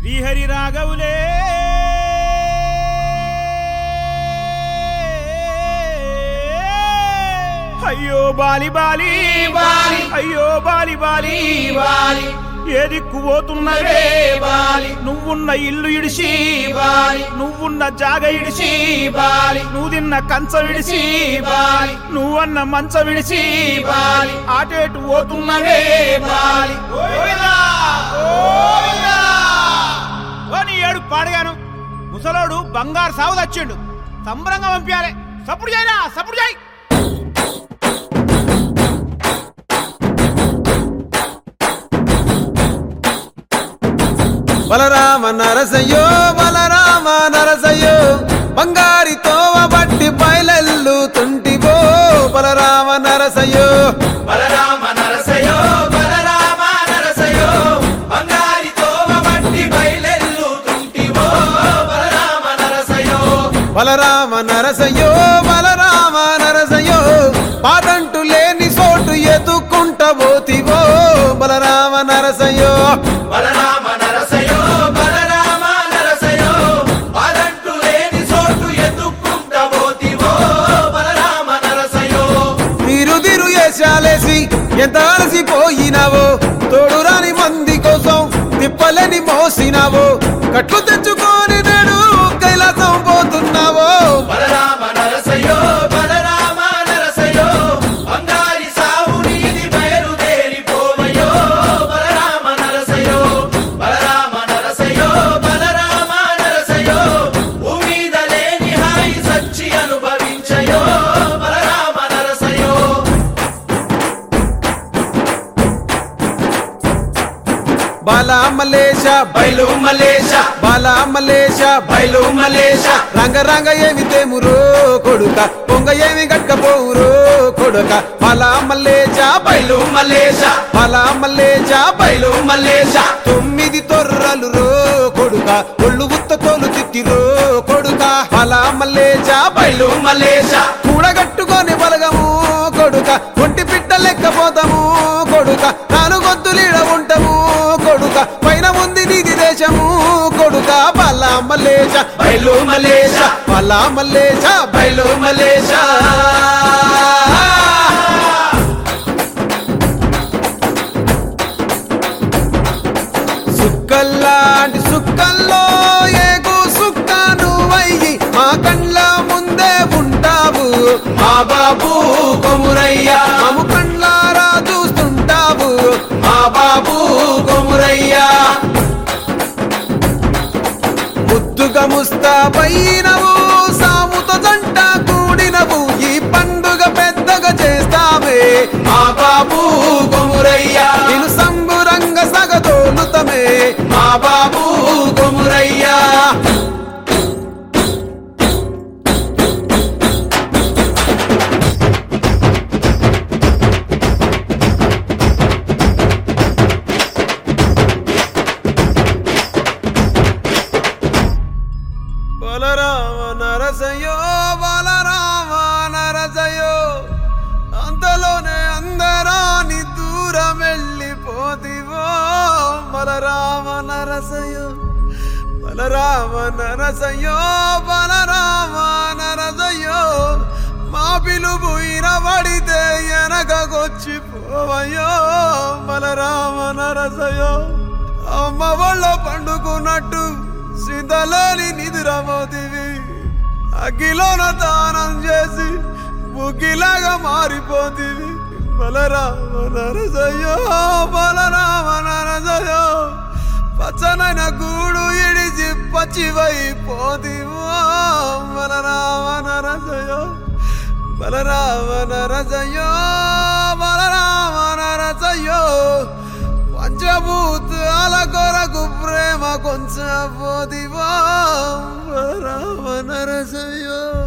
శ్రీహరి రాఘవులే అయ్యో బాలి బాలి బాలి అయ్యో బాలి బాలి బాలి ఏ దిక్కు పోతున్నవే బాలి నువ్వున్న ఇల్లు ఇడిసి బాలి నువ్వున్న జాగ ఇడిసి బాలి నువ్వు తిన్న కంచం ఇడిసి బాలి నువ్వన్న మంచం ఇడిసి బాలి ఆటేటు పోతున్నవే బాలి గోవిందా! గోవిందా! ఓ నీ ఏడు పాడగాను ముసలోడు బంగారు సాగు తెచ్చిండు సంబరంగా పంపించాలి సప్పుడు చేయరా సప్పుడు చేయి బలరామ నరసయ్యో బలరామ నరసయ్యో బంగారి తోవ బట్టి బయలెల్లుతుంటివో బలరామ నరసయ్యో బలరామ నరసయో బలరామ నరసయో బంగారి తోవ బట్టి బయలెల్లుతుంటివో బలరామ నరసయో బలరామ నరసయ్యో బలరామ నరసయ్యో పాదంటు లేని చోటు ఎదుకుంట పోతివో బలరామ నరసయ్యో బలరామ నరసయో బలరామ నరసయో అదంటూ లేని చోటు ఎత్తుకుంట పోతివో బలరామ నరసయో మీరు దిరు వేషాలేసి ఎంత అలసిపోయినావో తోడు రాని మంది కోసం తిప్పలని మోసినావో కట్లు తెచ్చుకొని నేడు కైలాసం పోతున్నావో బలరామ నరసయో బలరామ నరసయో బంగారి సావు నీది బయలుదేరిపోవయో బలరామ నరసయో బలరామ నరసయో బలరామ నరసయో భూమీద లేని హాయి సచ్చి అనుభవించయో బలరామ నరసయో బాలా మలేష బయలు మలేష బాలా మలేష బయలు మలేష రంగ రంగ ఏమి తేమురో కొడుక పొంగ ఏమి గట్టపోవురో కొడుక బాలా మల్లేశ బయలు మలేష బాలా మల్లేశ బయలు మలేష తొమ్మిది తొర్రలు రో కొడుక ఒళ్ళు ఉత్త తోలు తిట్టిరో కొడుక బాలా మల్లేశ బయలు మలేష కూడగట్టుకొని బలగము కొడుక ఒంటి పిట్ట లెక్కపోతాము కొడుక నాలుగొద్దులీడ ఉంటాము కొడుక పైన ఉంది నీది దేశము కొడుక బల్లా మల్లేశ బయలు మలేష బల్లా మల్లేశ బయలు మలేష సుక్కల్లాంటి సుక్కల్లో ఏగు సుక్క నువ్వయ్యి మా కండ్ల ముందే ఉంటావు మా బాబు కొమురయ్య మాము కండ్లారా చూస్తుంటావు మా బాబు కొమురయ్య ముద్దుగా ముస్తాబైనవు సాముతో జంట కూడినవు ఈ పండుగ పెద్దగా చేస్తామే మా బాబు కొమురయ్య నేను సంబురంగ సగదోలుతమే మా బాబు కొమురయ్య బలరామ నరసయో బలరామ నరసయో అంతలోనే అందరాని దూరం వెళ్ళిపోతివో బలరామ నరసయో బలరామ నరసయో బలరామ నరసయో మా పిలుపు ఇనబడితే వెనకకొచ్చిపోవయో బలరామ నరసయో అమ్మ వాళ్ళ పండుకున్నట్టు శ్రీతలేని నిదురమోతివి అగ్గిలోన దానం చేసి బుగ్గిలాగా మారిపోతివి బలరామ నరసయ్యో బలరామ నరసయ్యో పచ్చనైన గూడు ఇడిచి పచ్చివైపోతివో బలరామ నరసయ్యో బలరామ నరసయ్యో బలరామ నరసయ్యో పంచభూతాల కొరకు ప్రేమ కొంచెం పోదివో బలరామ నరసయ్యో